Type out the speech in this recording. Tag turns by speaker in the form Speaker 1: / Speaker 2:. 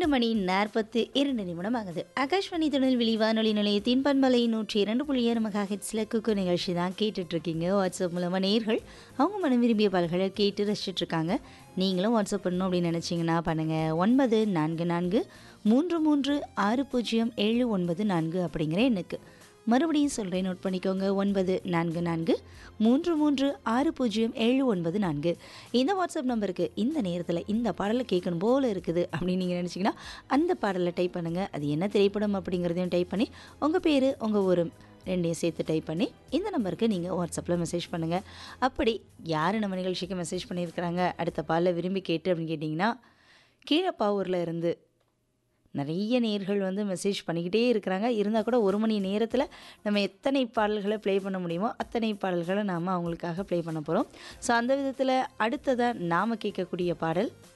Speaker 1: இரண்டு மணி நாற்பத்து இரண்டு நிமிடம் ஆகுது ஆகாஷ்வாணி திருநெல்வேலி வானொலி நிலையத்தின் பண்பலை நூற்றி இரண்டு புள்ளி ஏழு மெகா ஹெட்ஸில் குக்கு நிகழ்ச்சி தான் கேட்டுட்டு இருக்கீங்க வாட்ஸ்அப் மூலமாக நேர்கள் அவங்க மனம் விரும்பிய பால்களை கேட்டு ரசிச்சுட்டு இருக்காங்க நீங்களும் வாட்ஸ்அப் பண்ணணும் அப்படின்னு நினச்சிங்கன்னா பண்ணுங்கள் ஒன்பது நான்கு நான்கு மூன்று மூன்று ஆறு பூஜ்ஜியம் ஏழு ஒன்பது நான்கு அப்படிங்கிற எண்ணுக்கு மறுபடியும் சொல்கிறேன் நோட் பண்ணிக்கோங்க ஒன்பது நான்கு நான்கு மூன்று மூன்று ஆறு பூஜ்ஜியம் ஏழு ஒன்பது நான்கு இந்த வாட்ஸ்அப் நம்பருக்கு இந்த நேரத்தில் இந்த பாடலை கேட்கணும் போல் இருக்குது அப்படின்னு நீங்கள் நினச்சிங்கன்னா அந்த பாடலை டைப் பண்ணுங்கள் அது என்ன திரைப்படம் அப்படிங்கிறதையும் டைப் பண்ணி உங்கள் பேர் உங்கள் ஊர் ரெண்டையும் சேர்த்து டைப் பண்ணி இந்த நம்பருக்கு நீங்கள் வாட்ஸ்அப்பில் மெசேஜ் பண்ணுங்கள் அப்படி யார் நம்ம நிகழ்ச்சிக்கு மெசேஜ் பண்ணியிருக்கிறாங்க அடுத்த பாடலை விரும்பி கேட்டு அப்படின்னு கேட்டிங்கன்னா கீழப்பாவூரில் இருந்து நிறைய நேர்கள் வந்து மெசேஜ் பண்ணிக்கிட்டே இருக்கிறாங்க இருந்தால் கூட ஒரு மணி நேரத்தில் நம்ம எத்தனை பாடல்களை ப்ளே பண்ண முடியுமோ அத்தனை பாடல்களை நாம் அவங்களுக்காக ப்ளே பண்ண போகிறோம் ஸோ அந்த விதத்தில் அடுத்ததாக நாம் கேட்கக்கூடிய பாடல்